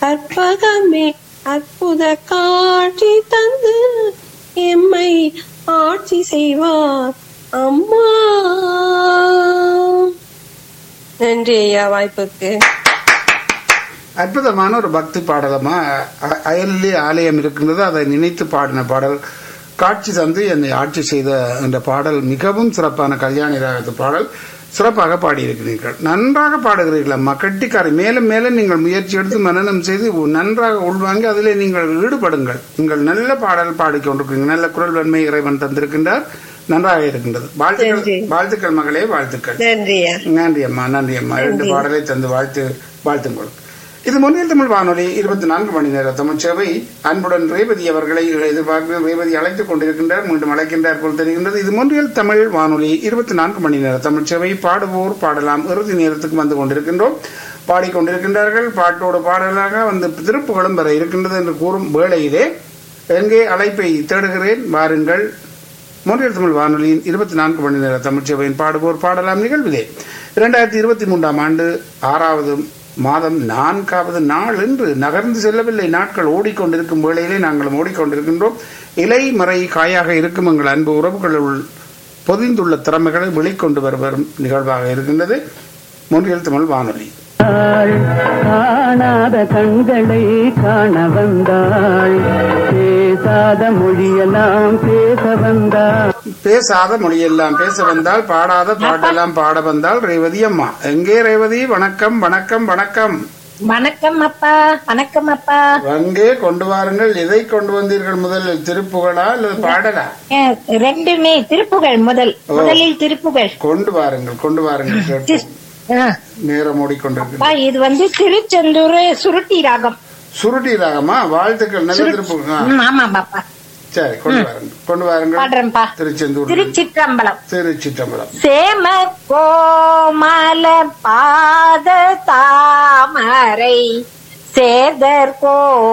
கற்பகமே அற்புத காட்சி தந்து எம்மை ஆட்சி செய்வார் அம்மா நன்றி ஐயா வாய்ப்புக்கு அற்புதமான ஒரு பக்தி பாடலமா அ- அயலிலே ஆலயம் இருக்கின்றது அதை நினைத்து பாடின பாடல் காட்சி தந்து என்னை ஆட்சி செய்த என்ற பாடல் மிகவும் சிறப்பான கல்யாணி ராகத்து பாடல் சிறப்பாக பாடியிருக்கிறீர்கள் நன்றாக பாடுகிறீர்கள் அம்மா கட்டிக்காரை மேலும் மேலும் நீங்கள் முயற்சி எடுத்து மனனம் செய்து உ- நன்றாக உள்வாங்கி அதிலே நீங்கள் ஈடுபடுங்கள் நீங்கள் நல்ல பாடல் பாடிக்கொண்டிருக்கிறீங்க நல்ல குரல் வன்மை இறைவன் தந்திருக்கின்றார் நன்றாக இருக்கின்றது வாழ்த்துக்கள் நன்றி. வாழ்த்துக்கள் மகளே வாழ்த்துக்கள் நன்றி ஐயா நன்றி அம்மா நன்றி அம்மா இரண்டு பாடலை தந்து வாழ்த்து வாழ்த்துங்கள் இது முன்னில் தமிழ் வானொலி இருபத்தி நான்கு மணி நேர தமிழ் சேவை அன்புடன் ரேவதி அவர்களை எதிர்பார்த்து ரேவதி அழைத்துக் கொண்டிருக்கின்றார் மீண்டும் அழைக்கின்றார் போல் தெரிகின்றது இது முன்னில் தமிழ் வானொலி இருபத்தி நான்கு மணி நேர தமிழ் சேவை பாடுவோர் பாடலாம் இறுதி நேரத்துக்கு வந்து கொண்டிருக்கின்றோம் பாடிக்கொண்டிருக்கின்றார்கள் பாட்டோடு பாடலாக வந்து திருப்புகளும் வர இருக்கின்றது என்று கூறும் வேளையிலே எங்கே அழைப்பை தேடுகிறேன் வாருங்கள் மொழியல் தமிழ் வானொலியின் இருபத்தி நான்கு மணி நேர தமிழ்ச்சபையின் பாடுவோர் பாடலாம் நிகழ்விலே இரண்டாயிரத்தி இருபத்தி மூன்றாம் ஆண்டு ஆறாவது மாதம் நான்காவது நாள் என்று நகர்ந்து செல்லவில்லை நாட்கள் ஓடிக்கொண்டிருக்கும் வேளையிலே நாங்கள் ஓடிக்கொண்டிருக்கின்றோம் இலை மறை காயாக இருக்கும் எங்கள் அன்பு உறவுகளுள் பொதிந்துள்ள திறமைகளை வெளிக்கொண்டு வருவரும் நிகழ்வாக இருக்கின்றது மொழியல் தமிழ் வானொலி காணாத கண்களை காண வந்தாள் பேசாத மொழியெல்லாம் பேச வந்தாள் பேசாத மொழியெல்லாம் பேச வந்தால் பாடாத பாட்டெல்லாம் பாட வந்தால் ரேவதி அம்மா எங்கே ரேவதி வணக்கம் வணக்கம் வணக்கம் வணக்கம் அப்பா வணக்கம் அப்பா அங்கே கொண்டு வாருங்கள் எதை கொண்டு வந்தீர்கள் முதலில் திருப்புகழா அல்லது பாடலா அஹ், ரெண்டுமே திருப்புகழ் முதல் முதலில் திருப்புகழ் கொண்டு வாருங்கள் கொண்டு வாருங்கள் கேட்போம். அஹ், நேரம் ஓடிக்கொண்டிருக்கு அப்பா இது வந்து திருச்செந்தூர் சுருட்டி ராகம் சுருட்டி ராகமா வாழ்த்துக்கள் நல்ல திருப்புகள் ஆ, ம், ஆமாம் அப்பா சரி கொண்டு வாருங்கள் கொண்டு வாருங்கள் பாடுறேன்பா திருச்செந்தூர் திருச்சிற்றம்பலம் திருச்சிற்றம்பலம் சேம கோமல பாத தாமரை சேதர் கோ